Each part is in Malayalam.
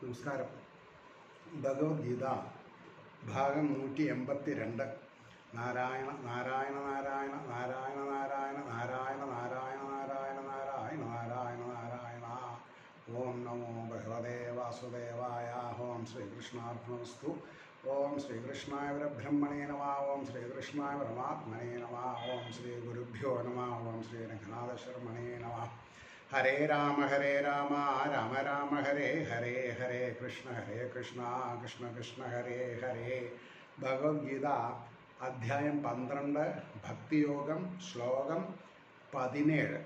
നമസ്കാരം ഭഗവത്ഗീത ഭാഗം നൂറ്റി എൺപത്തി രണ്ട് നാരായണ നാരായണ നാരായണ നാരായണ നാരായണ നാരായണ നാരായണ നാരായണ നാരായണ നാരായണ നാരായണ ഓം നമോ ഭഗവതേ വാസുദേവായ ഓം ശ്രീകൃഷ്ണാർപ്പണമസ്തു ഓം ശ്രീകൃഷ്ണായ പരബ്രഹ്മണേ നമ ഓം ശ്രീകൃഷ്ണായ പരമാത്മനേ നമ ഓം ശ്രീ ഗുരുഭ്യോ നമ ഓം ശ്രീ രംഗനാഥശർമ്മണേ നമ ഹരേ രാമ ഹരേ രാമ രാമ രാമ ഹരേ ഹരേ ഹരേ കൃഷ്ണ ഹരേ കൃഷ്ണ കൃഷ്ണ കൃഷ്ണ ഹരേ ഹരേ ഭഗവത്ഗീത അധ്യായം പന്ത്രണ്ട് ഭക്തിയോഗം ശ്ലോകം പതിനേഴ്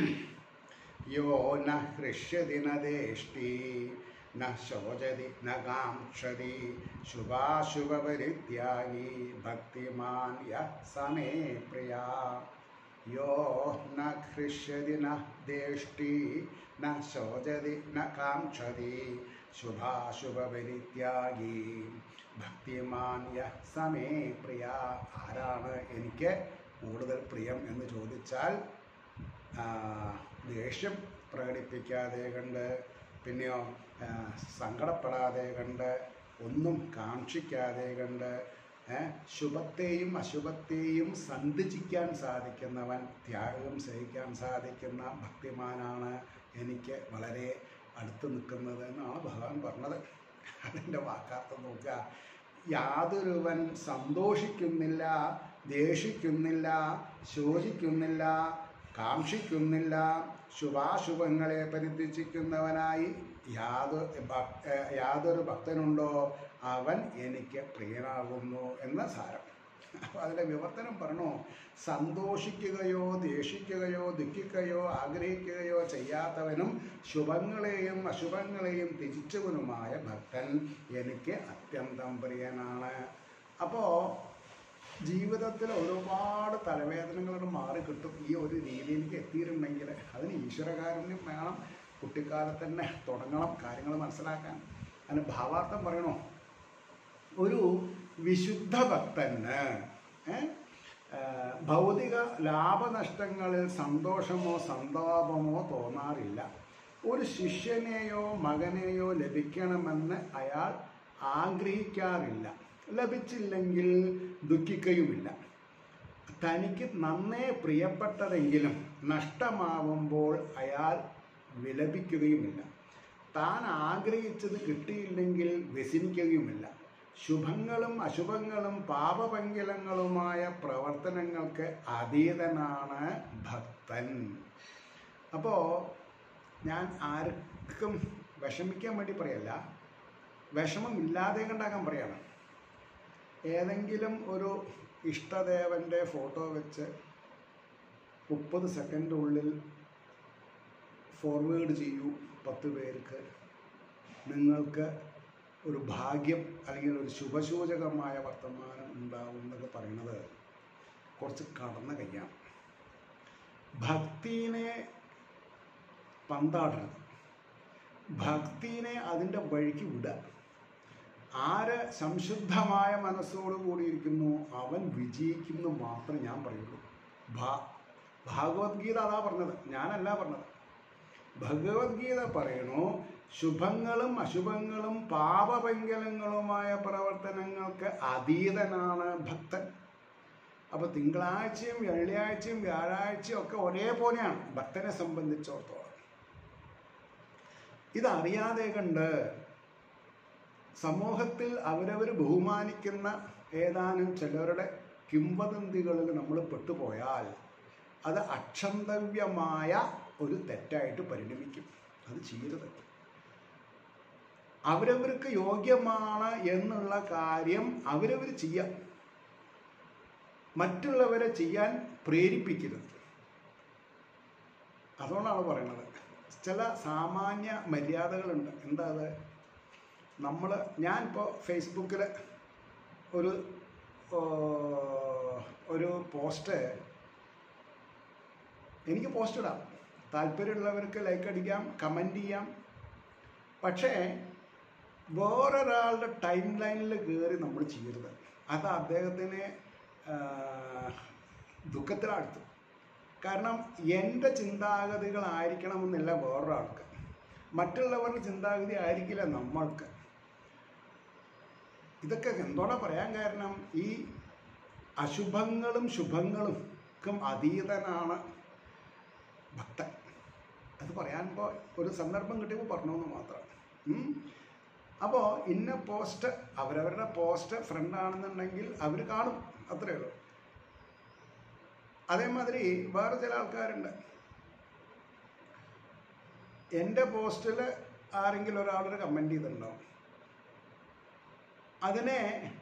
യോ ന ഹൃഷ്യതി ന ദേഷ്ടി ന ശോചതി ന കാംക്ഷതി ശുഭാശുഭപരിത്യാഗി ഭക്തിമാൻ യ സമേ പ്രിയ യോ ന ഹൃഷ്യതി ന ദേഷ്ടി ന ശോചതി ന കാംക്ഷതി ശുഭാശുഭപരിത്യാഗി ഭക്തിമാന്യ സമേ പ്രിയ ആരാണ് എനിക്ക് കൂടുതൽ പ്രിയം എന്ന് ചോദിച്ചാൽ ആ, ദേഷ്യം പ്രകടിപ്പിക്കാതെ കണ്ട് പിന്നെയോ ആ, സങ്കടപ്പെടാതെ കണ്ട് ഒന്നും കാക്ഷിക്കാതെ കണ്ട് ഏ, ശുഭത്തെയും അശുഭത്തെയും സന്ധിച്ചിക്കാൻ സാധിക്കുന്നവൻ ത്യാഗം സഹിക്കാൻ സാധിക്കുന്ന ഭക്തിമാനാണ് എനിക്ക് വളരെ അടുത്ത് നിൽക്കുന്നത് എന്നാണ് ഭഗവാൻ പറഞ്ഞത് അതിൻ്റെ വാക്കാർത്ഥം നോക്കുക യാതൊരുവൻ സന്തോഷിക്കുന്നില്ല ദേഷിക്കുന്നില്ല ശോചിക്കുന്നില്ല കാക്ഷിക്കുന്നില്ല ശുഭാശുഭങ്ങളെ പരിത്യജിക്കുന്നവനായി യാതൊരു ഭക് ഏഹ് യാതൊരു ഭക്തനുണ്ടോ അവൻ എനിക്ക് പ്രിയനാകുന്നു എന്ന സാരം അപ്പോൾ അതിൻ്റെ വിവർത്തനം പറഞ്ഞു സന്തോഷിക്കുകയോ ദേഷിക്കുകയോ ദുഃഖിക്കുകയോ ആഗ്രഹിക്കുകയോ ചെയ്യാത്തവനും ശുഭങ്ങളെയും അശുഭങ്ങളെയും ത്യജിച്ചവനുമായ ഭക്തൻ എനിക്ക് അത്യന്തം പ്രിയനാണ് അപ്പോൾ ജീവിതത്തിൽ ഒരുപാട് തലവേദനകളോട് മാറി കിട്ടും ഈ ഒരു രീതിയിലേക്ക് എത്തിയിട്ടുണ്ടെങ്കിൽ അതിന് ഈശ്വരകാരുണ്യം വേണം കുട്ടിക്കാലത്ത് തന്നെ തുടങ്ങണം കാര്യങ്ങൾ മനസ്സിലാക്കാൻ അതിന് ഭാവാർത്ഥം പറയണോ ഒരു വിശുദ്ധ ഭക്തന് ഏ, ആ, ഭൗതിക ലാഭനഷ്ടങ്ങളിൽ സന്തോഷമോ സന്താപമോ തോന്നാറില്ല ഒരു ശിഷ്യനെയോ മകനെയോ ലഭിക്കണമെന്ന് അയാൾ ആഗ്രഹിക്കാറില്ല ലഭിച്ചില്ലെങ്കിൽ ദുഃഖിക്കുകയുമില്ല തനിക്ക് നന്നേ പ്രിയപ്പെട്ടതെങ്കിലും നഷ്ടമാവുമ്പോൾ അയാൾ വിലപിക്കുകയുമില്ല താൻ ആഗ്രഹിച്ചത് കിട്ടിയില്ലെങ്കിൽ വ്യസനിക്കുകയുമില്ല ശുഭങ്ങളും അശുഭങ്ങളും പാപപങ്കിലങ്ങളുമായ പ്രവർത്തനങ്ങൾക്ക് അതീതനാണ് ഭക്തൻ അപ്പോൾ ഞാൻ ആർക്കും വിഷമിക്കാൻ വേണ്ടി പറയല്ല വിഷമമില്ലാതെ കണ്ടാക്കാൻ പറയാണ് ഏതെങ്കിലും ഒരു ഇഷ്ടദേവൻ്റെ ഫോട്ടോ വെച്ച് മുപ്പത് സെക്കൻഡുള്ളിൽ ഫോർവേഡ് ചെയ്യൂ പത്ത് പേർക്ക് നിങ്ങൾക്ക് ഒരു ഭാഗ്യം അല്ലെങ്കിൽ ഒരു ശുഭസൂചകമായ വർത്തമാനം ഉണ്ടാവും എന്നൊക്കെ പറയുന്നത് കുറച്ച് കടന്ന കയ്യാണ് ഭക്തിനെ പന്താടരുത് ഭക്തിനെ അതിൻ്റെ വഴിക്ക് വിടുക ആര് സംശുദ്ധമായ മനസ്സോട് കൂടിയിരിക്കുന്നു അവൻ വിജയിക്കുന്നു മാത്രമേ ഞാൻ പറയുള്ളൂ ഭാ ഭാഗവത്ഗീത അതാ പറഞ്ഞത് ഞാനല്ല പറഞ്ഞത് ഭഗവത്ഗീത പറയണു ശുഭങ്ങളും അശുഭങ്ങളും പാപപങ്കലങ്ങളുമായ പ്രവർത്തനങ്ങൾക്ക് അതീതനാണ് ഭക്തൻ അപ്പോൾ തിങ്കളാഴ്ചയും വെള്ളിയാഴ്ചയും വ്യാഴാഴ്ചയും ഒക്കെ ഒരേപോലെയാണ് ഭക്തനെ സംബന്ധിച്ചിടത്തോളം ഇതറിയാതെ കണ്ട് സമൂഹത്തിൽ അവരവർ ബഹുമാനിക്കുന്ന ഏതാനും ചിലരുടെ കിംവദന്തികളിൽ നമ്മൾ പെട്ടുപോയാൽ അത് അക്ഷന്തവ്യമായ ഒരു തെറ്റായിട്ട് പരിണമിക്കും അത് ചെയ്യരുത് അവരവർക്ക് യോഗ്യമാണ് എന്നുള്ള കാര്യം അവരവർ ചെയ്യാം മറ്റുള്ളവരെ ചെയ്യാൻ പ്രേരിപ്പിക്കരുത് അതുകൊണ്ടാണ് പറയുന്നത് ചില സാമാന്യ മര്യാദകളുണ്ട് എന്താ അത് നമ്മൾ ഞാനിപ്പോൾ ഫേസ്ബുക്കിൽ ഒരു ഓ, ഒരു പോസ്റ്റ് എനിക്ക് പോസ്റ്റ് ഇടാം താല്പര്യമുള്ളവർക്ക് ലൈക്ക് അടിക്കാം കമൻറ്റ് ചെയ്യാം പക്ഷേ വേറൊരാളുടെ ടൈം ലൈനിൽ കയറി നമ്മൾ ചെയ്യരുത് അത് അദ്ദേഹത്തിനെ ആ, ദുഃഖത്തിലാഴ്ത്തും കാരണം എൻ്റെ ചിന്താഗതികളായിരിക്കണമെന്നില്ല വേറൊരാൾക്ക് മറ്റുള്ളവരുടെ ചിന്താഗതി ആയിരിക്കില്ല നമ്മൾക്ക് ഇതൊക്കെ എന്തോടെ പറയാൻ കാരണം ഈ അശുഭങ്ങളും ശുഭങ്ങൾക്കും അതീതനാണ് ഭക്തൻ അത് പറയാനിപ്പോൾ ഒരു സന്ദർഭം കിട്ടിയപ്പോൾ പറഞ്ഞു എന്ന് മാത്രം ഉം. അപ്പോൾ ഇന്ന പോസ്റ്റ് അവരവരുടെ പോസ്റ്റ് ഫ്രണ്ടാണെന്നുണ്ടെങ്കിൽ അവർ കാണും അത്രയേ ഉള്ളൂ അതേമാതിരി വേറെ ചില ആൾക്കാരുണ്ട് എൻ്റെ പോസ്റ്റിൽ ആരെങ്കിലും ഒരാളൊരു കമൻറ്റ് ചെയ്തിട്ടുണ്ടാവും അതിനെ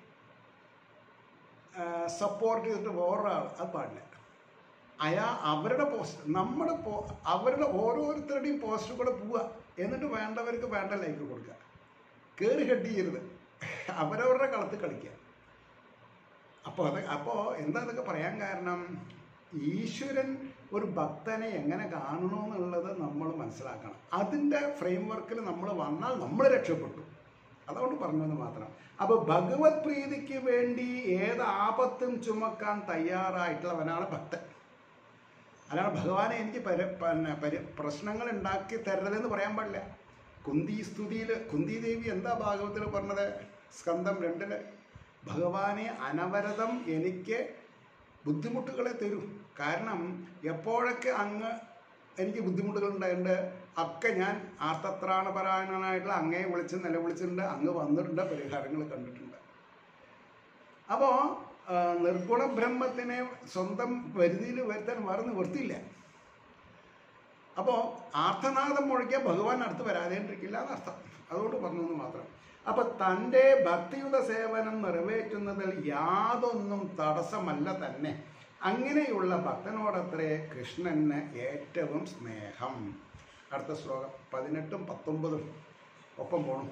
സപ്പോർട്ട് ചെയ്തിട്ട് വേറൊരാൾ അത് പാടില്ല അയാ അവരുടെ പോസ്റ്റ് നമ്മുടെ പോ അവരുടെ ഓരോരുത്തരുടെയും പോസ്റ്റ് കൂടെ പോവുക എന്നിട്ട് വേണ്ടവർക്ക് വേണ്ട ലൈക്ക് കൊടുക്കുക കയറി ഹെഡ് ചെയ്യരുത് അവരവരുടെ കളത്തിൽ കളിക്കുക അപ്പോൾ അത് അപ്പോൾ എന്താ അതൊക്കെ പറയാൻ കാരണം ഈശ്വരൻ ഒരു ഭക്തനെ എങ്ങനെ കാണണമെന്നുള്ളത് നമ്മൾ മനസ്സിലാക്കണം അതിൻ്റെ ഫ്രെയിം വർക്കിൽ നമ്മൾ വന്നാൽ നമ്മൾ രക്ഷപ്പെട്ടു അതുകൊണ്ട് പറഞ്ഞെന്ന് മാത്രം അപ്പോൾ ഭഗവത് പ്രീതിക്ക് വേണ്ടി ഏത് ആപത്തും ചുമക്കാൻ തയ്യാറായിട്ടുള്ളവനാണ് ഭക്തൻ അല്ലാതെ ഭഗവാനെ എനിക്ക് പര പിന്നെ പരി പ്രശ്നങ്ങൾ ഉണ്ടാക്കി തരരുതെന്ന് പറയാൻ പാടില്ല കുന്തി സ്തുതിയിൽ കുന്തി ദേവി എന്താ ഭാഗവത്തിൽ പറഞ്ഞത് സ്കന്ധം രണ്ടില് ഭഗവാനെ അനവരതം എനിക്ക് ബുദ്ധിമുട്ടുകളെ തരൂ കാരണം എപ്പോഴൊക്കെ അങ്ങ് എനിക്ക് ബുദ്ധിമുട്ടുകൾ ഉണ്ടായിട്ടുണ്ട് ഒക്കെ ഞാൻ ആർത്തത്രാണപരായണനായിട്ടുള്ള അങ്ങയെ വിളിച്ച് നിലവിളിച്ചിട്ടുണ്ട് അങ്ങ് വന്നിട്ടുണ്ട് പരിഹാരങ്ങൾ കണ്ടിട്ടുണ്ട് അപ്പോൾ നിർഗുണ ബ്രഹ്മത്തിനെ സ്വന്തം വരുതിയിൽ വരുത്താൻ വേറെ നിവൃത്തിയില്ല അപ്പോൾ ആർത്തനാദം മുഴക്കിയാൽ ഭഗവാൻ അടുത്ത് വരാതെണ്ടിരിക്കില്ല എന്നർത്ഥം അതുകൊണ്ട് പറഞ്ഞു എന്ന് മാത്രം അപ്പൊ തൻ്റെ ഭക്തിയുത സേവനം നിറവേറ്റുന്നതിൽ യാതൊന്നും തടസ്സമല്ല തന്നെ അങ്ങനെയുള്ള ഭക്തനോടത്രേ കൃഷ്ണന് ഏറ്റവും സ്നേഹം അടുത്ത ശ്ലോകം പതിനെട്ടും പത്തൊമ്പതും ഒപ്പം പോണു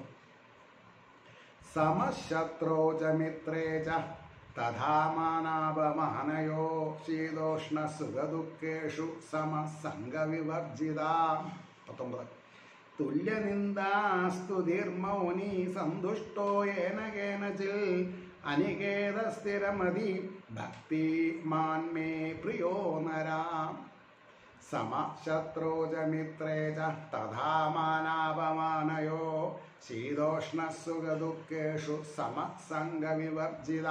സമശത്രോ ച മിത്രേ ച തഥാ മാനാപമാനയോ ശീതോഷ്ണ സുഖദുഃഖേഷു സമസംഗവിവർജിത പത്തൊമ്പത് തുല്യനിന്ദാസ്തുതിർമൗനി സന്തുഷ്ടോ യേന കേനചിൽ അനികേത സ്ഥിരമതി ഭക്തി മാൻമേ പ്രിയോ നരാം സമശത്രോ ച മിത്രേ ച തഥാ മാനാപമാനയോ ശീതോഷ്ണസുഖദുഃഖേഷു സമസംഗവിവർജിത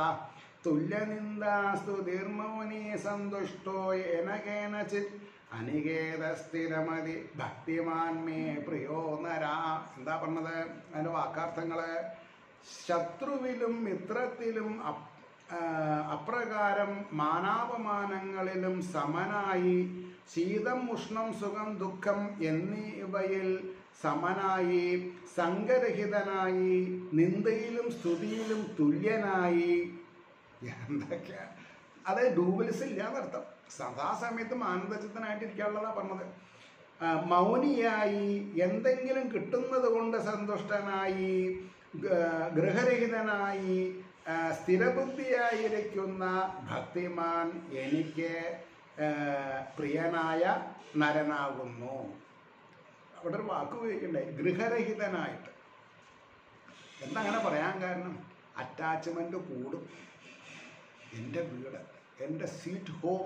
തുല്യനിന്ദാസ്തുതിർമൗനി സന്തുഷ്ടോ യേന കേനചിത് അനികേത സ്ഥിരമതി ഭക്തിമാൻ മേ പ്രിയോ നരാ എന്താ പറഞ്ഞത് അതിൻ്റെ വാക്കാർത്ഥങ്ങള് ശത്രുവിലും മിത്രത്തിലും അപ്- ആ, അപ്രകാരം മാനാപമാനങ്ങളിലും സമനായി ശീതം ഉഷ്ണം സുഖം ദുഃഖം എന്നിവയിൽ സമനായി സംഘരഹിതനായി നിന്ദയിലും സ്തുതിയിലും തുല്യനായി എന്തൊക്കെയാ അത് ഡൂബിൽസ് ഇല്ല എന്നർത്ഥം സദാസമയത്തും ആനന്ദചിത്തനായിട്ടിരിക്കാനുള്ളതാണ് പറഞ്ഞത് ആ, മൗനിയായി എന്തെങ്കിലും കിട്ടുന്നത് കൊണ്ട് സന്തുഷ്ടനായി ഗ- ഗൃഹരഹിതനായി ആ, സ്ഥിരബുദ്ധിയായിരിക്കുന്ന ഭക്തിമാൻ എനിക്ക് ആ, പ്രിയനായ നരനാകുന്നു അവിടെ ഒരു വാക്ക് ഉപയോഗിക്കണ്ടേ ഗൃഹരഹിതനായിട്ട് എന്താ അങ്ങനെ പറയാൻ കാരണം അറ്റാച്ച്മെന്റ് കൂടും എൻ്റെ വീട് എൻ്റെ സ്വീറ്റ് ഹോം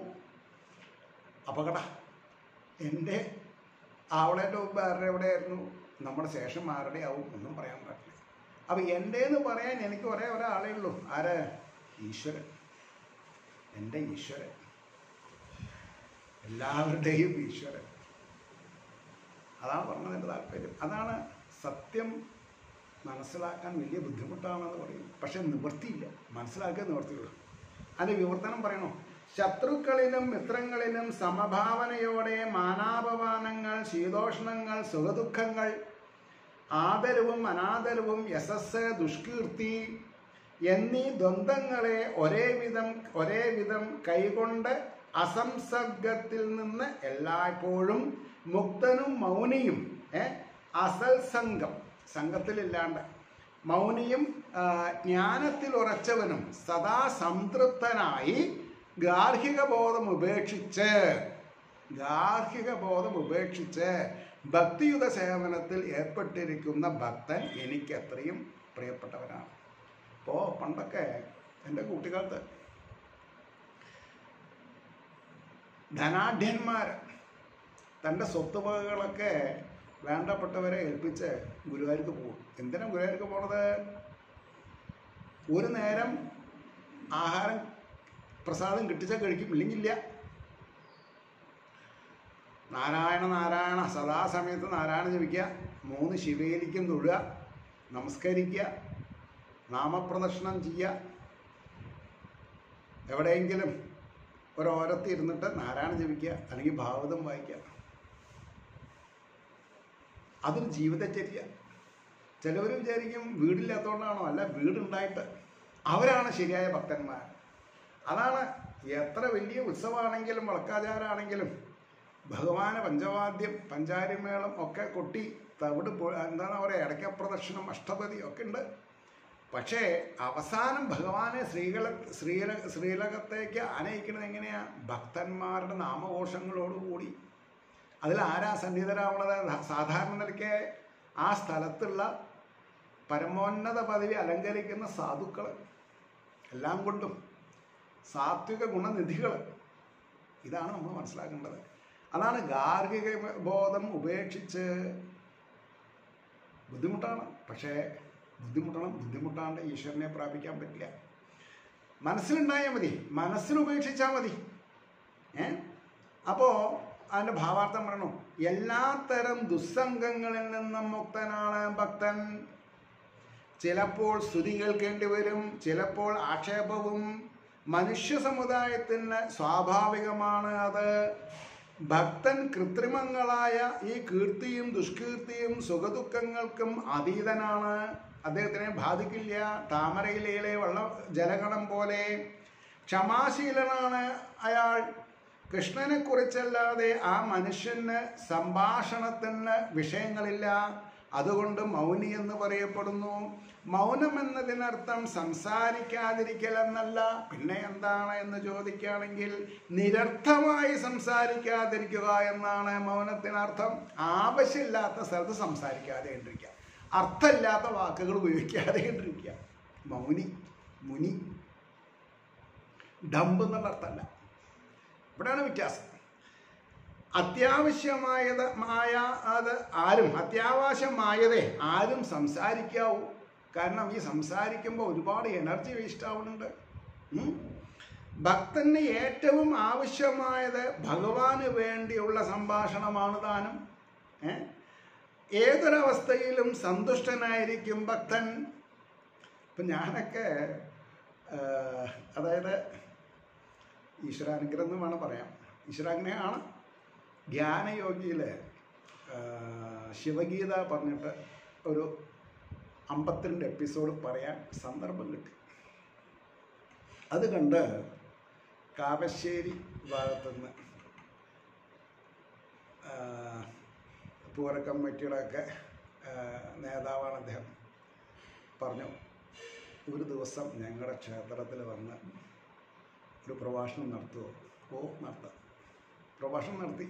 അപകട എൻ്റെ ആവളേൻ്റെ മുമ്പ് ആരുടെ എവിടെയായിരുന്നു നമ്മുടെ ശേഷം ആരുടെ ആവും ഒന്നും പറയാൻ പറ്റില്ല അപ്പം എൻ്റെ എന്ന് പറയാൻ എനിക്ക് ഒരേ ഒരാളേ ഉള്ളൂ ആര് ഈശ്വരൻ എൻ്റെ ഈശ്വരൻ എല്ലാവരുടെയും ഈശ്വരൻ അതാണ് പറഞ്ഞതിൻ്റെ താല്പര്യം അതാണ് സത്യം മനസ്സിലാക്കാൻ വലിയ ബുദ്ധിമുട്ടാണെന്ന് പറയും പക്ഷെ നിവൃത്തിയില്ല മനസ്സിലാക്കിയ നിവൃത്തിയുള്ളൂ അതിൻ്റെ വിവർത്തനം പറയണോ ശത്രുക്കളിലും മിത്രങ്ങളിലും സമഭാവനയോടെ മാനാപമാനങ്ങൾ ശീതോഷ്ണങ്ങൾ സുഖദുഃഖങ്ങൾ ആദരവും അനാദരവും യശസ് ദുഷ്കീർത്തി എന്നീ ദ്വന്ദ്ങ്ങളെ ഒരേ വിധം ഒരേ വിധം കൈകൊണ്ട് അസംസർഗത്തിൽ നിന്ന് എല്ലായ്പ്പോഴും മുക്തനും മൗനിയും ഏ അസൽ സംഘം സംഘത്തിലില്ലാണ്ട് മൗനിയും ആ, ജ്ഞാനത്തിൽ ഉറച്ചവനും സദാ സംതൃപ്തനായി ഗാർഹിക ബോധം ഉപേക്ഷിച്ച് ഗാർഹിക ബോധം ഉപേക്ഷിച്ച് ഭക്തിയുത സേവനത്തിൽ ഏർപ്പെട്ടിരിക്കുന്ന ഭക്തൻ എനിക്ക് അത്രയും പ്രിയപ്പെട്ടവനാണ് ഇപ്പോൾ പണ്ടൊക്കെ എൻ്റെ കുട്ടിക്കാലത്ത് ധനാഢ്യന്മാർ തൻ്റെ സ്വത്തുവകകളൊക്കെ വേണ്ടപ്പെട്ടവരെ ഏൽപ്പിച്ച് ഗുരുവായൂർക്ക് പോകും എന്തിനാ ഗുരുവായൂർക്ക് പോണത് ഒരു നേരം ആഹാരം പ്രസാദം കിട്ടിച്ചാൽ കഴിക്കും ഇല്ലെങ്കില്ല നാരായണ നാരായണ സദാസമയത്ത് നാരായണ ജപിക്കുക മൂന്ന് ശിവേലിക്കും തൊഴുക നമസ്കരിക്കുക നാമപ്രദർശനം ചെയ്യുക എവിടെയെങ്കിലും ഒരോരത്ത് ഇരുന്നിട്ട് നാരായണ ജപിക്കുക അല്ലെങ്കിൽ ഭാഗവതം വായിക്കുക അതൊരു ജീവിതചര്യ ചിലവർ വിചാരിക്കും വീടില്ലാത്തതുകൊണ്ടാണോ അല്ല വീടുണ്ടായിട്ട് അവരാണ് ശരിയായ ഭക്തന്മാർ അതാണ് എത്ര വലിയ ഉത്സവമാണെങ്കിലും വളക്കാചാരാണെങ്കിലും ഭഗവാന് പഞ്ചവാദ്യം പഞ്ചാരിമേളം ഒക്കെ കൊട്ടി തവിട് പൊ- എന്താണ് പറയുക ഇടയ്ക്കപ്രദക്ഷിണം അഷ്ടപതി ഒക്കെ ഉണ്ട് പക്ഷേ അവസാനം ഭഗവാനെ ശ്രീകള ശ്രീല ശ്രീലകത്തേക്ക് ആനയിക്കുന്നത് എങ്ങനെയാ ഭക്തന്മാരുടെ നാമഘോഷങ്ങളോടുകൂടി അതിൽ ആരാ സന്നിധരാവണത് സാധാരണ നിലയ്ക്ക് ആ സ്ഥലത്തുള്ള പരമോന്നത പദവി അലങ്കരിക്കുന്ന സാധുക്കൾ എല്ലാം കൊണ്ടും സാത്വിക ഗുണനിധികൾ ഇതാണ് നമ്മൾ മനസ്സിലാക്കേണ്ടത് അതാണ് ഗാർഹിക ബോധം ഉപേക്ഷിച്ച് ബുദ്ധിമുട്ടാണ് പക്ഷേ ബുദ്ധിമുട്ടണം ബുദ്ധിമുട്ടാണ്ട് ഈശ്വരനെ പ്രാപിക്കാൻ പറ്റില്ല മനസ്സിലുണ്ടായാൽ മതി മനസ്സിലുപേക്ഷിച്ചാൽ മതി ഏ അപ്പോൾ അതിൻ്റെ ഭാവാർത്ഥം പറയണു എല്ലാത്തരം ദുസ്സംഗങ്ങളിൽ നിന്നും മുക്തനാണ് ഭക്തൻ ചിലപ്പോൾ സ്തുതി കേൾക്കേണ്ടി വരും ചിലപ്പോൾ ആക്ഷേപവും മനുഷ്യ സമുദായത്തിന് സ്വാഭാവികമാണ് അത് ഭക്തൻ കൃത്രിമങ്ങളായ ഈ കീർത്തിയും ദുഷ്കീർത്തിയും സുഖദുഃഖങ്ങൾക്കും അതീതനാണ് അദ്ദേഹത്തിനെ ബാധിക്കില്ല താമരയിലെ വെള്ള ജലഗണം പോലെ ക്ഷമാശീലനാണ് അയാൾ കൃഷ്ണനെ കുറിച്ചല്ലാതെ ആ മനുഷ്യന് സംഭാഷണത്തിന് വിഷയങ്ങളില്ല അതുകൊണ്ട് മൗനി എന്ന് പറയപ്പെടുന്നു മൗനം എന്നതിനർത്ഥം സംസാരിക്കാതിരിക്കൽ എന്നല്ല പിന്നെ എന്താണ് എന്ന് ചോദിക്കുകയാണെങ്കിൽ നിരർത്ഥമായി സംസാരിക്കാതിരിക്കുക എന്നാണ് മൗനത്തിനർത്ഥം ആവശ്യമില്ലാത്ത സ്ഥലത്ത് സംസാരിക്കാതെ ഇരിക്കുക അർത്ഥമില്ലാത്ത വാക്കുകൾ ഉപയോഗിക്കാതെ ഇരിക്കുക മൗനി മുനി ഡംബ് എന്നുള്ള അർത്ഥമല്ല ഇവിടെയാണ് വ്യത്യാസം അത്യാവശ്യമായത് മായ അത് ആരും അത്യാവശ്യമായതേ ആരും സംസാരിക്കാവൂ കാരണം ഈ സംസാരിക്കുമ്പോൾ ഒരുപാട് എനർജി വേസ്റ്റ് ആവുന്നുണ്ട് ഉം. ഭക്തന് ഏറ്റവും ആവശ്യമായത് ഭഗവാന് വേണ്ടിയുള്ള സംഭാഷണമാണ് താനും ഏ? ഏതൊരവസ്ഥയിലും സന്തുഷ്ടനായിരിക്കും ഭക്തൻ ഇപ്പം ഞാനൊക്കെ ആ, അതായത് ഈശ്വരാനുഗ്രഹം എന്ന് വേണം പറയാം ഈശ്വരാനുഗ്രഹമാണ് ധ്യാനയോഗിയിൽ ശിവഗീത പറഞ്ഞിട്ട് ഒരു അമ്പത്തിരണ്ട് എപ്പിസോഡ് പറയാൻ സന്ദർഭം കിട്ടി അത് കണ്ട് കാവശ്ശേരി ഭാഗത്തുനിന്ന് പൂര കമ്മിറ്റിയുടെ ഒക്കെ നേതാവാണ് അദ്ദേഹം പറഞ്ഞു ഒരു ദിവസം ഞങ്ങളുടെ ക്ഷേത്രത്തിൽ വന്ന് ഒരു പ്രഭാഷണം നടത്തുമോ ഓ നടത്താം പ്രഭാഷണം നടത്തി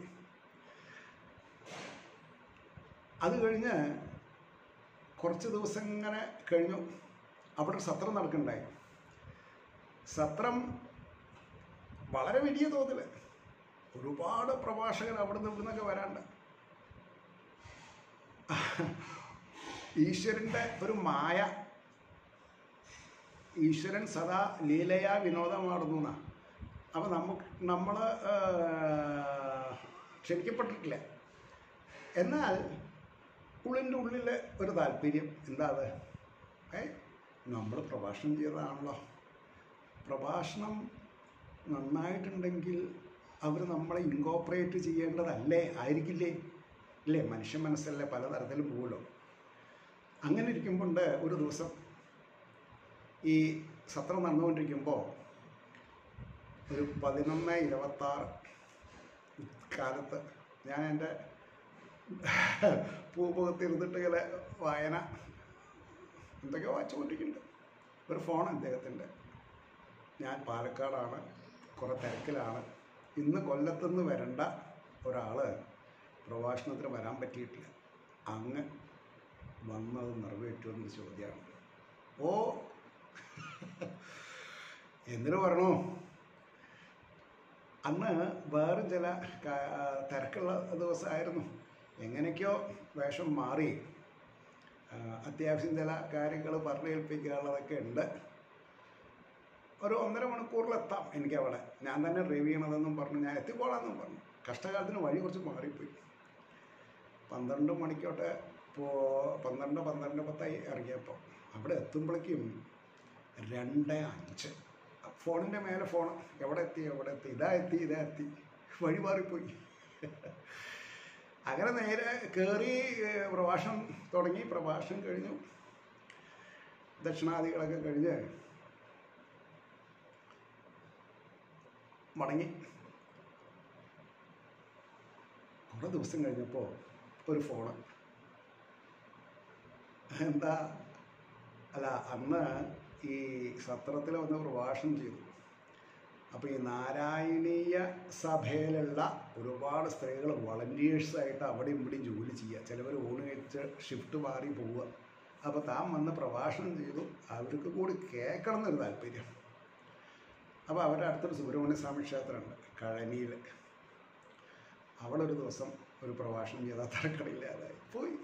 അത് കഴിഞ്ഞ് കുറച്ച് ദിവസം ഇങ്ങനെ കഴിഞ്ഞു അവിടെ ഒരു സത്രം നടക്കണ്ടായി സത്രം വളരെ വലിയ തോതിൽ ഒരുപാട് പ്രഭാഷകർ അവിടെ നിന്ന് ഇവിടുന്നൊക്കെ വരാണ്ട് ഈശ്വരൻ്റെ ഒരു മായ ഈശ്വരൻ സദാ ലീലയാ വിനോദമാടുന്നു എന്നാ അപ്പോൾ നമുക്ക് നമ്മൾ ക്ഷണിക്കപ്പെട്ടിട്ടില്ല എന്നാൽ ഉള്ളിൻ്റെ ഉള്ളിൽ ഒരു താല്പര്യം എന്താ അത് ഏ നമ്മൾ പ്രഭാഷണം ചെയ്തതാണല്ലോ പ്രഭാഷണം നന്നായിട്ടുണ്ടെങ്കിൽ അവർ നമ്മളെ ഇൻകോപ്പറേറ്റ് ചെയ്യേണ്ടതല്ലേ ആയിരിക്കില്ലേ ഇല്ലേ മനുഷ്യ മനസ്സല്ലേ പലതരത്തിലും പോകുമല്ലോ അങ്ങനെ ഇരിക്കുമ്പോണ്ട് ഒരു ദിവസം ഈ സത്രം നടന്നുകൊണ്ടിരിക്കുമ്പോൾ ഒരു പതിനൊന്ന് ഇരുപത്താറ് കാലത്ത് ഞാൻ എൻ്റെ പൂമുഖത്തിരുന്നിട്ട് ഇങ്ങനെ വായന എന്തൊക്കെയോ വായിച്ചുകൊണ്ടിരിക്കുന്നുണ്ട് ഒരു ഫോൺ അദ്ദേഹത്തിൻ്റെ ഞാൻ പാലക്കാടാണ് കുറേ തിരക്കിലാണ് ഇന്ന് കൊല്ലത്തുനിന്ന് വരേണ്ട ഒരാൾ പ്രഭാഷണത്തിന് വരാൻ പറ്റിയിട്ടില്ല അങ്ങ് വന്നത് നിറവേറ്റുമെന്ന ചോദ്യമാണ് ഓ എന്തിനു പറഞ്ഞു അന്ന് വേറെ ചില ക- തിരക്കുള്ള ദിവസമായിരുന്നു എങ്ങനെയൊക്കെയോ വേഷം മാറി ആ, അത്യാവശ്യം ചില കാര്യങ്ങൾ പറഞ്ഞേൽപ്പിക്കാനുള്ളതൊക്കെ ഉണ്ട് ഒരു ഒന്നര മണിക്കൂറിലെത്താം എനിക്ക് അവിടെ ഞാൻ തന്നെ ഡ്രൈവ് ചെയ്യണതെന്നും പറഞ്ഞു ഞാൻ എത്തിക്കോളാമെന്നും പറഞ്ഞു കഷ്ടകാലത്തിന് വഴി കുറച്ച് മാറിപ്പോയി പന്ത്രണ്ട് മണിക്കോട്ടെ പോ പന്ത്രണ്ട് പന്ത്രണ്ട് പത്തായി ഇറങ്ങിയപ്പോൾ അവിടെ എത്തുമ്പോഴേക്കും രണ്ട് അഞ്ച് ഫോണിൻ്റെ മേലെ ഫോൺ എവിടെ എത്തി എവിടെ എത്തി ഇതാ എത്തി ഇതാ എത്തി വഴി മാറിപ്പോയി അങ്ങനെ നേരെ കയറി ഏഹ്, പ്രഭാഷണം തുടങ്ങി പ്രഭാഷണം കഴിഞ്ഞു ദക്ഷിണാദികളൊക്കെ കഴിഞ്ഞ് മടങ്ങി കുറേ ദിവസം കഴിഞ്ഞപ്പോൾ ഒരു ഫോണ് എന്താ അല്ല അന്ന് ഈ സത്രത്തിൽ വന്ന് പ്രഭാഷണം ചെയ്തു അപ്പോൾ ഈ നാരായണീയ സഭയിലുള്ള ഒരുപാട് സ്ത്രീകൾ വളണ്ടിയേഴ്സായിട്ട് അവിടെയും ഇവിടെയും ജോലി ചെയ്യുക ചിലവർ ഊണ് കഴിച്ച് ഷിഫ്റ്റ് മാറി പോവുക അപ്പോൾ താൻ വന്ന് പ്രഭാഷണം ചെയ്തു അവർക്ക് കൂടി കേൾക്കണം എന്നൊരു താല്പര്യം അപ്പോൾ അവരുടെ അടുത്തൊരു സുബ്രഹ്മണ്യ സ്വാമി ക്ഷേത്രമുണ്ട് കഴനിയിൽ അവിടെ ഒരു ദിവസം ഒരു പ്രഭാഷണം ചെയ്താൽ തരക്കടില്ലാതായി പോയി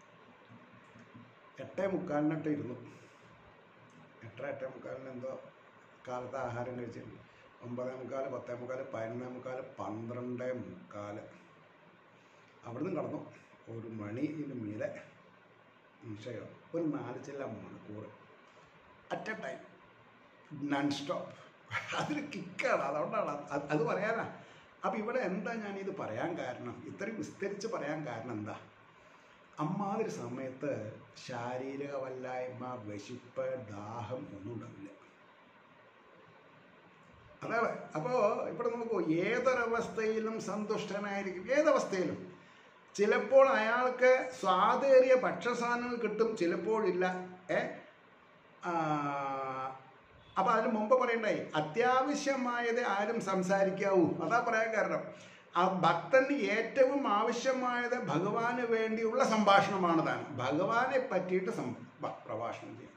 എട്ടേ മുക്കാലിനിട്ട് ഇരുന്നു എട്ടര എട്ടേ മുക്കാലിന് എന്തോ കാലത്ത് ആഹാരം കഴിച്ചിട്ടുണ്ട് ഒമ്പതേ മുക്കാൽ പത്തേ മുക്കാൽ പതിനൊന്നേ മുക്കാൽ പന്ത്രണ്ടേ മുക്കാൽ അവിടുന്ന് കടന്നു ഒരു മണിന് മീതെ നിശ്ചയം ഒരു നാല് ചില്ല മണിക്കൂർ at a time non stop അതൊരു കിക്കാണ് അതുകൊണ്ടാണ് അത് അത് പറയാനാ അപ്പം ഇവിടെ എന്താ ഞാനിത് പറയാൻ കാരണം ഇത്രയും വിസ്തരിച്ച് പറയാൻ കാരണം എന്താ അമ്മാതിരി സമയത്ത് ശാരീരിക വല്ലായ്മ വിശപ്പ് ദാഹം ഒന്നും ഉണ്ടാവില്ല അതാണ് അപ്പോൾ ഇവിടെ നോക്കൂ ഏതൊരവസ്ഥയിലും സന്തുഷ്ടനായിരിക്കും ഏതവസ്ഥയിലും ചിലപ്പോൾ അയാൾക്ക് സ്വാദേറിയ ഭക്ഷ്യസാധനങ്ങൾ കിട്ടും ചിലപ്പോഴില്ല ഏ അപ്പോൾ അതിന് മുമ്പ് പറയണ്ടായി അത്യാവശ്യമായത് ആരും സംസാരിക്കാവൂ അതാ പറയാൻ കാരണം ആ ഭക്തന് ഏറ്റവും ആവശ്യമായത് ഭഗവാന് വേണ്ടിയുള്ള സംഭാഷണമാണ് താൻ ഭഗവാനെ പറ്റിയിട്ട് സം ഭ- പ്രഭാഷണം ചെയ്യും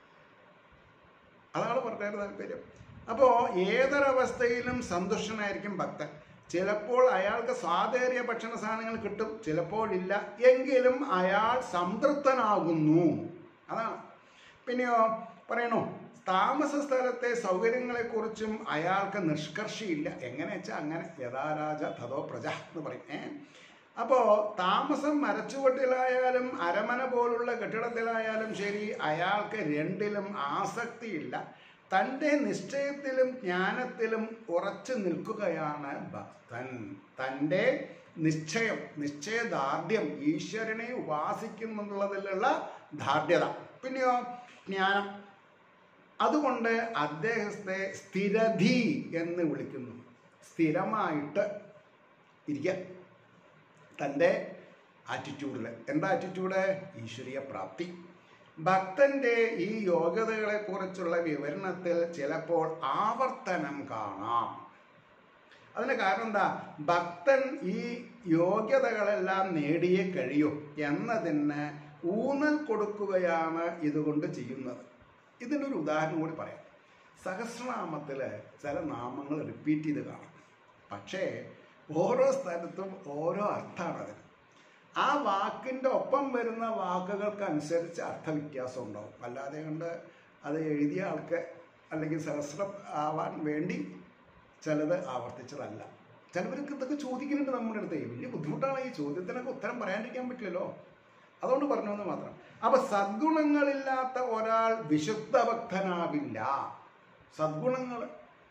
അതാണ് പറഞ്ഞ താല്പര്യം അപ്പോൾ ഏതൊരവസ്ഥയിലും സന്തുഷ്ടനായിരിക്കും ഭക്തൻ ചിലപ്പോൾ അയാൾക്ക് സ്വാതേറിയ ഭക്ഷണ സാധനങ്ങൾ കിട്ടും ചിലപ്പോഴില്ല എങ്കിലും അയാൾ സംതൃപ്തനാകുന്നു അതാണ് പിന്നെയോ പറയണോ താമസ സ്ഥലത്തെ സൗകര്യങ്ങളെക്കുറിച്ചും അയാൾക്ക് നിഷ്കർഷയില്ല എങ്ങനെ വെച്ചാൽ അങ്ങനെ യഥാരാജ തഥോ പ്രജ എന്ന് പറയും ഏ അപ്പോൾ താമസം മരച്ചുവട്ടിലായാലും അരമന പോലുള്ള കെട്ടിടത്തിലായാലും ശരി അയാൾക്ക് രണ്ടിലും ആസക്തിയില്ല തൻ്റെ നിശ്ചയത്തിലും ജ്ഞാനത്തിലും ഉറച്ചു നിൽക്കുകയാണ് ഭക്തൻ തൻ്റെ നിശ്ചയം നിശ്ചയദാർഢ്യം ഈശ്വരനെ ഉപാസിക്കുന്നുള്ളതിലുള്ള ദാർഢ്യത പിന്നെയോ ജ്ഞാനം അതുകൊണ്ട് അദ്ദേഹത്തെ സ്ഥിരധി എന്ന് വിളിക്കുന്നു സ്ഥിരമായിട്ട് ഇരിക്കുക തൻ്റെ ആറ്റിറ്റ്യൂഡിൽ എന്താ ആറ്റിറ്റ്യൂഡ് ഈശ്വരീയ പ്രാപ്തി ഭക്തന്റെ ഈ യോഗ്യതകളെക്കുറിച്ചുള്ള വിവരണത്തിൽ ചിലപ്പോൾ ആവർത്തനം കാണാം അതിന് കാരണം എന്താ ഭക്തൻ ഈ യോഗ്യതകളെല്ലാം നേടിയേ കഴിയൂ എന്നതിന് ഊന്നൽ കൊടുക്കുകയാണ് ഇതുകൊണ്ട് ചെയ്യുന്നത് ഇതിനൊരു ഉദാഹരണം കൂടി പറയാം സഹസ്രനാമത്തിൽ ചില നാമങ്ങൾ റിപ്പീറ്റ് ചെയ്ത് കാണാം പക്ഷേ ഓരോ സ്ഥലത്തും ഓരോ അർത്ഥമാണ് അതിന് ആ വാക്കിൻ്റെ ഒപ്പം വരുന്ന വാക്കുകൾക്കനുസരിച്ച് അർത്ഥവ്യത്യാസം ഉണ്ടാവും അല്ലാതെ കൊണ്ട് അത് എഴുതിയ ആൾക്ക് അല്ലെങ്കിൽ സഹസ്രം ആവാൻ വേണ്ടി ചിലത് ആവർത്തിച്ചതല്ല ചിലവർക്ക് ഇതൊക്കെ ചോദിക്കുന്നുണ്ട് നമ്മുടെ അടുത്ത് വലിയ ബുദ്ധിമുട്ടാണ് ഈ ചോദ്യത്തിനൊക്കെ ഉത്തരം പറയാണ്ടിരിക്കാൻ പറ്റില്ലല്ലോ അതുകൊണ്ട് പറഞ്ഞു എന്ന് മാത്രം അപ്പൊ സദ്ഗുണങ്ങളില്ലാത്ത ഒരാൾ വിശുദ്ധ ഭക്തനാവില്ല സദ്ഗുണങ്ങൾ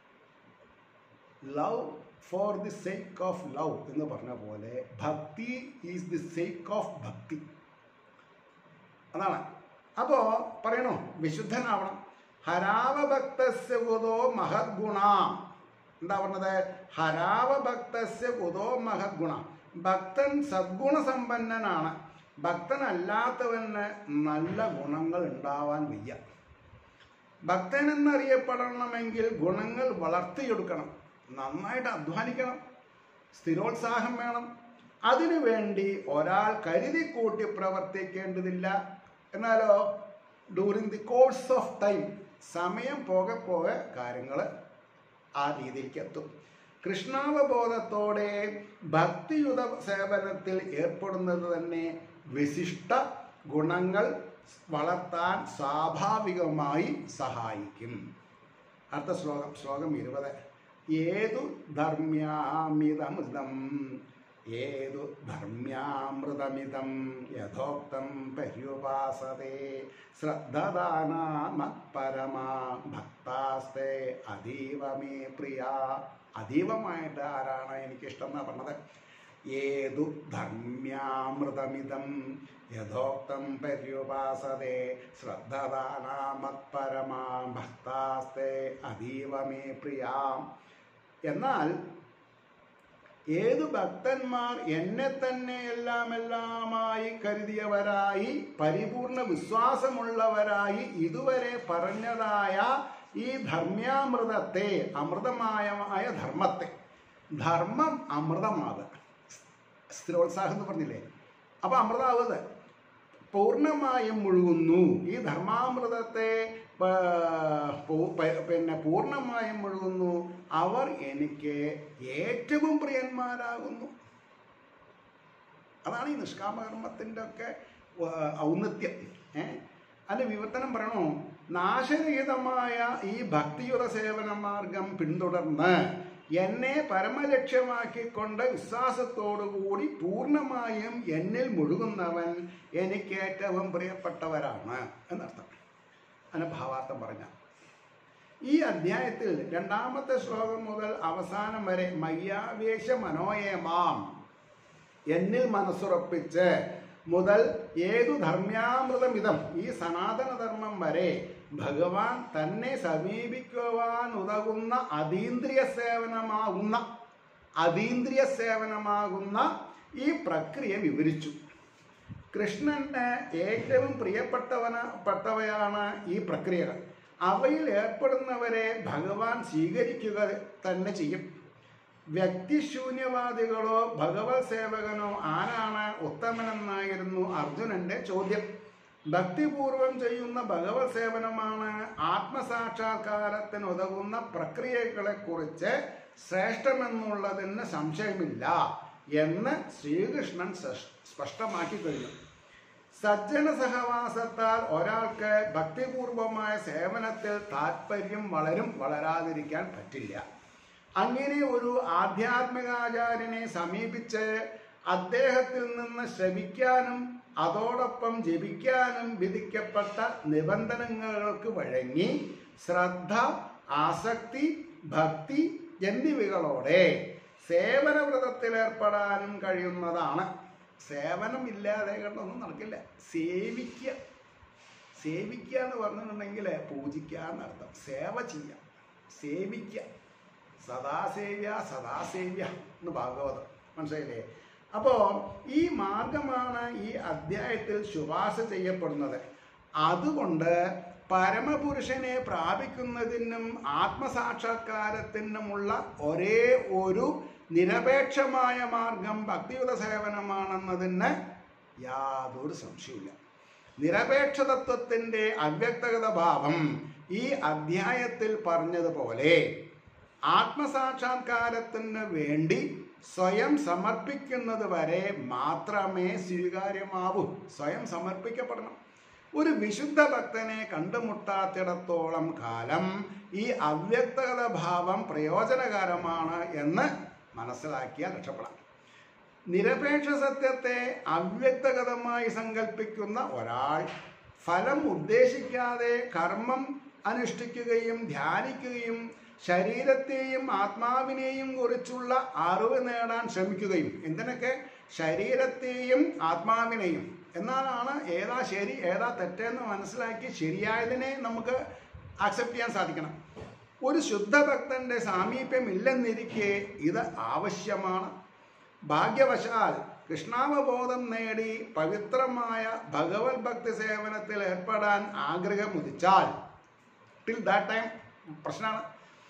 love for the sake of love എന്ന് പറഞ്ഞ പോലെ ഭക്തി ഈസ് ദി സേക്ക് ഓഫ് ഭക്തി അതാണ് അപ്പോ പറയണോ വിശുദ്ധനാവണം ഹരാവഭക്തസ്യ കുതോ മഹദ്ഗുണ എന്താ പറഞ്ഞത് ഹരാവഭക്തസ്യ കുതോ മഹദ്ഗുണ ഭക്തൻ സദ്ഗുണസമ്പന്നനാണ് ഭക്തനല്ലാത്തവന് നല്ല ഗുണങ്ങൾ ഉണ്ടാവാൻ വയ്യ ഭക്തൻ എന്നറിയപ്പെടണമെങ്കിൽ ഗുണങ്ങൾ വളർത്തിയെടുക്കണം നന്നായിട്ട് അധ്വാനിക്കണം സ്ഥിരോത്സാഹം വേണം അതിനു വേണ്ടി ഒരാൾ കരുതി കൂട്ടി പ്രവർത്തിക്കേണ്ടതില്ല എന്നാലോ during the course of time സമയം പോകെ പോകെ കാര്യങ്ങൾ ആ രീതിയിലേക്ക് എത്തും കൃഷ്ണാവബോധത്തോടെ ഭക്തിയുത സേവനത്തിൽ ഏർപ്പെടുന്നത് തന്നെ വിശിഷ്ട ഗുണങ്ങൾ വളർത്താൻ സ്വാഭാവികമായി സഹായിക്കും അടുത്ത ശ്ലോകം ശ്ലോകം ഇരുപത് ഏതു ധർമ്മ്യാമിതമൃതം ഏതു ധർമ്മ്യാമൃതമിതം യഥോക്തം പര്യുപാസതേ ശ്രദ്ധദാനാമത്പരമാ ഭക്താസ്തേ അതീവ മേ പ്രിയ അതീവമായിട്ട് ആരാണ് എനിക്കിഷ്ടം എന്നാ പറഞ്ഞത് ഏതു ധർമ്മ്യാമൃതമിതം യഥോക്തം പര്യുപാസതേ ശ്രദ്ധദാനാമത്പരമാ ഭക്താസ്തേ അതീവ മേ പ്രിയ എന്നാൽ ഏതു ഭക്തന്മാർ എന്നെ തന്നെ എല്ലാം എല്ലാമായി കരുതിയവരായി പരിപൂർണ വിശ്വാസമുള്ളവരായി ഇതുവരെ പറഞ്ഞതായ ഈ ധർമ്മ്യാമൃതത്തെ അമൃതമായ ധർമ്മത്തെ ധർമ്മം അമൃതമാകുക സ്ഥിരോത്സാഹം എന്ന് പറഞ്ഞില്ലേ അപ്പൊ അമൃതാവുന്നത് പൂർണ്ണമായും മുഴുകുന്നു ഈ ധർമാമൃതത്തെ പ- പൂ- പ- പിന്നെ പൂർണ്ണമായും മുഴുകുന്നു അവർ എനിക്ക് ഏറ്റവും പ്രിയന്മാരാകുന്നു അതാണ് ഈ നിഷ്കാമകർമ്മത്തിൻ്റെ ഒക്കെ വ- ഔന്നത്യം ഏ അതിൻ്റെ വിവർത്തനം പറയണോ നാശരഹിതമായ ഈ ഭക്തിയുത സേവന മാർഗം പിന്തുടർന്ന് എന്നെ പരമലക്ഷ്യമാക്കിക്കൊണ്ട് വിശ്വാസത്തോടുകൂടി പൂർണ്ണമായും എന്നിൽ മുഴുകുന്നവൻ എനിക്ക് ഏറ്റവും പ്രിയപ്പെട്ടവരാണ് എന്നർത്ഥം അതിന് ഭാവാർത്ഥം പറഞ്ഞ ഈ അധ്യായത്തിൽ രണ്ടാമത്തെ ശ്ലോകം മുതൽ അവസാനം വരെ മയ്യാവേശ മനോയമാം എന്നിൽ മനസ്സുറപ്പിച്ച് മുതൽ ഏതു ധർമ്മ്യാമൃതമിതം ഈ സനാതന ധർമ്മം വരെ ഭഗവാൻ തന്നെ സമീപിക്കുവാൻ ഉതകുന്ന അതീന്ദ്രിയ സേവനമാകുന്ന അതീന്ദ്രിയ സേവനമാകുന്ന ഈ പ്രക്രിയ വിവരിച്ചു കൃഷ്ണന് ഏറ്റവും പ്രിയപ്പെട്ടവന പെട്ടവയാണ് ഈ പ്രക്രിയകൾ അവയിൽ ഏർപ്പെടുന്നവരെ ഭഗവാൻ സ്വീകരിക്കുക തന്നെ ചെയ്യും വ്യക്തിശൂന്യവാദികളോ ഭഗവത് സേവകനോ ആരാണ് ഉത്തമനെന്നായിരുന്നു അർജുനന്റെ ചോദ്യം ഭക്തിപൂർവം ചെയ്യുന്ന ഭഗവത് സേവനമാണ് ആത്മസാക്ഷാത്കാരത്തിന് ഉതകുന്ന പ്രക്രിയകളെക്കുറിച്ച് ശ്രേഷ്ഠമെന്നുള്ളതിന് സംശയമില്ല എന്ന് ശ്രീകൃഷ്ണൻ സ- സ്പഷ്ടമാക്കി കഴിഞ്ഞു സജ്ജന സഹവാസത്താൽ ഒരാൾക്ക് ഭക്തിപൂർവമായ സേവനത്തിൽ താല്പര്യം വളരും വളരാതിരിക്കാൻ പറ്റില്ല അങ്ങനെ ഒരു ആധ്യാത്മികാചാര്യനെ സമീപിച്ച് അദ്ദേഹത്തിൽ നിന്ന് ശ്രവിക്കാനും അതോടൊപ്പം ജപിക്കാനും വിധിക്കപ്പെട്ട നിബന്ധനകൾക്ക് വഴങ്ങി ശ്രദ്ധ ആസക്തി ഭക്തി എന്നിവകളോടെ സേവനവ്രതത്തിൽ ഏർപ്പെടാനും കഴിയുന്നതാണ് സേവനം ഇല്ലാതെ കണ്ടൊന്നും നടക്കില്ല സേവിക്കുക സേവിക്കുക എന്ന് പറഞ്ഞിട്ടുണ്ടെങ്കിൽ പൂജിക്കുക എന്നർത്ഥം സേവ ചെയ്യാം സേവിക്കുക സദാസേവ്യ സദാസേവ്യ എന്ന് ഭാഗവതം മനസ്സിലായില്ലേ അപ്പോൾ ഈ മാർഗമാണ് ഈ അധ്യായത്തിൽ ശുപാർശ ചെയ്യപ്പെടുന്നത് അതുകൊണ്ട് പരമപുരുഷനെ പ്രാപിക്കുന്നതിനും ആത്മസാക്ഷാത്കാരത്തിനുമുള്ള ഒരേ ഒരു നിരപേക്ഷമായ മാർഗം ഭക്തിയുത സേവനമാണെന്നതിന് യാതൊരു സംശയമില്ല നിരപേക്ഷ തത്വത്തിൻ്റെ അവ്യക്തഗത ഭാവം ഈ അധ്യായത്തിൽ പറഞ്ഞതുപോലെ ആത്മസാക്ഷാത്കാരത്തിന് വേണ്ടി സ്വയം സമർപ്പിക്കുന്നത് വരെ മാത്രമേ സ്വീകാര്യമാവൂ സ്വയം സമർപ്പിക്കപ്പെടണം ഒരു വിശുദ്ധ ഭക്തനെ കണ്ടുമുട്ടാത്തിടത്തോളം കാലം ഈ അവ്യക്തഗത ഭാവം പ്രയോജനകരമാണ് എന്ന് മനസ്സിലാക്കിയാൽ രക്ഷപ്പെടാം നിരപേക്ഷ സത്യത്തെ അവ്യക്തഗതമായി സങ്കല്പിക്കുന്ന ഒരാൾ ഫലം ഉദ്ദേശിക്കാതെ കർമ്മം അനുഷ്ഠിക്കുകയും ധ്യാനിക്കുകയും ശരീരത്തെയും ആത്മാവിനെയും കുറിച്ചുള്ള അറിവ് നേടാൻ ശ്രമിക്കുകയും എന്തിനൊക്കെ ശരീരത്തെയും ആത്മാവിനെയും എന്നാലാണ് ഏതാ ശരി ഏതാ തെറ്റെന്ന് മനസ്സിലാക്കി ശരിയായതിനെ നമുക്ക് അക്സെപ്റ്റ് ചെയ്യാൻ സാധിക്കണം ഒരു ശുദ്ധഭക്തന്റെ സാമീപ്യം ഇല്ലെന്നിരിക്കെ ഇത് ആവശ്യമാണ് ഭാഗ്യവശാൽ കൃഷ്ണാവബോധം നേടി പവിത്രമായ ഭഗവത് ഭക്തി സേവനത്തിൽ ഏർപ്പെടാൻ ആഗ്രഹം ഉദിച്ചാൽ ടിൽ ദാറ്റ് ടൈം പ്രശ്നമാണ്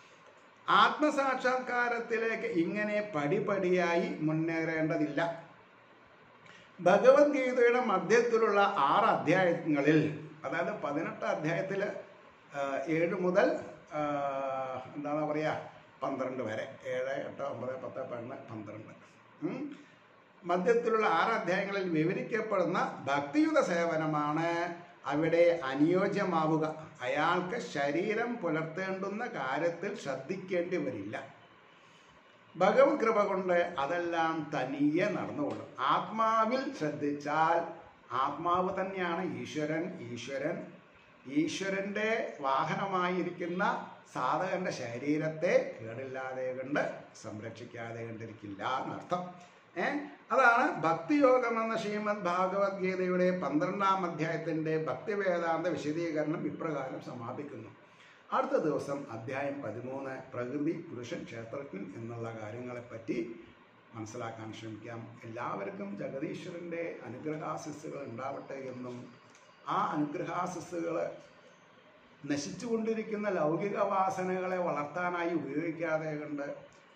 ആത്മസാക്ഷാത്കാരത്തിലേക്ക് ഇങ്ങനെ പടിപടിയായി മുന്നേറേണ്ടതില്ല ഭഗവത്ഗീതയുടെ മധ്യത്തിലുള്ള ആറ് അധ്യായങ്ങളിൽ അതായത് പതിനെട്ട് അധ്യായത്തിൽ ഏഴ് മുതൽ ആ, എന്താണ് പറയുക പന്ത്രണ്ട് വരെ ഏഴ് എട്ട് ഒമ്പത് പത്ത് പതിനൊന്ന് പന്ത്രണ്ട് ഉം. മധ്യത്തിലുള്ള ആറ് അധ്യായങ്ങളിൽ വിവരിക്കപ്പെടുന്ന ഭക്തിയുത സേവനമാണ് അവിടെ അനുയോജ്യമാവുക അയാൾക്ക് ശരീരം പുലർത്തേണ്ടുന്ന കാര്യത്തിൽ ശ്രദ്ധിക്കേണ്ടി വരില്ല ഭഗവത് കൃപ കൊണ്ട് അതെല്ലാം തനിയെ നടന്നുകൊള്ളും ആത്മാവിൽ ശ്രദ്ധിച്ചാൽ ആത്മാവ് തന്നെയാണ് ഈശ്വരൻ ഈശ്വരൻ ഈശ്വരൻ്റെ വാഹനമായിരിക്കുന്ന സാധകന്റെ ശരീരത്തെ കേടില്ലാതെ കണ്ട് സംരക്ഷിക്കാതെ കണ്ടിരിക്കില്ല എന്നർത്ഥം ഏ അതാണ് ഭക്തിയോഗം എന്ന ശ്രീമദ് ഭാഗവത്ഗീതയുടെ പന്ത്രണ്ടാം അധ്യായത്തിൻ്റെ ഭക്തിവേദാന്ത വിശദീകരണം ഇപ്രകാരം സമാപിക്കുന്നു അടുത്ത ദിവസം അധ്യായം പതിമൂന്ന് പ്രകൃതി പുരുഷൻ ക്ഷേത്രജ്ഞൻ എന്നുള്ള കാര്യങ്ങളെപ്പറ്റി മനസ്സിലാക്കാൻ ശ്രമിക്കാം എല്ലാവർക്കും ജഗദീശ്വരൻ്റെ അനുഗ്രഹാശിസ്സുകൾ ഉണ്ടാവട്ടെ എന്നും ആ അനുഗ്രഹാശിസ്സുകൾ നശിച്ചുകൊണ്ടിരിക്കുന്ന ലൗകിക വാസനകളെ വളർത്താനായി ഉപയോഗിക്കാതെ കണ്ട്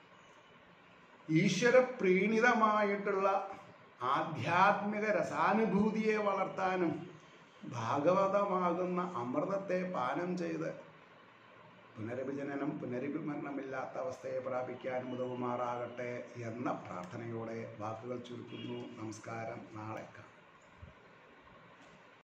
ഈശ്വര പ്രീണിതമായിട്ടുള്ള ആധ്യാത്മിക രസാനുഭൂതിയെ വളർത്താനും ഭാഗവതമാകുന്ന അമൃതത്തെ പാനം ചെയ്ത് പുനരഭിജനനം പുനരഭിമരണമില്ലാത്ത അവസ്ഥയെ പ്രാപിക്കാനും ഉതവുമാറാകട്ടെ എന്ന പ്രാർത്ഥനയോടെ വാക്കുകൾ ചുരുക്കുന്നു നമസ്കാരം നാളെ കാണാം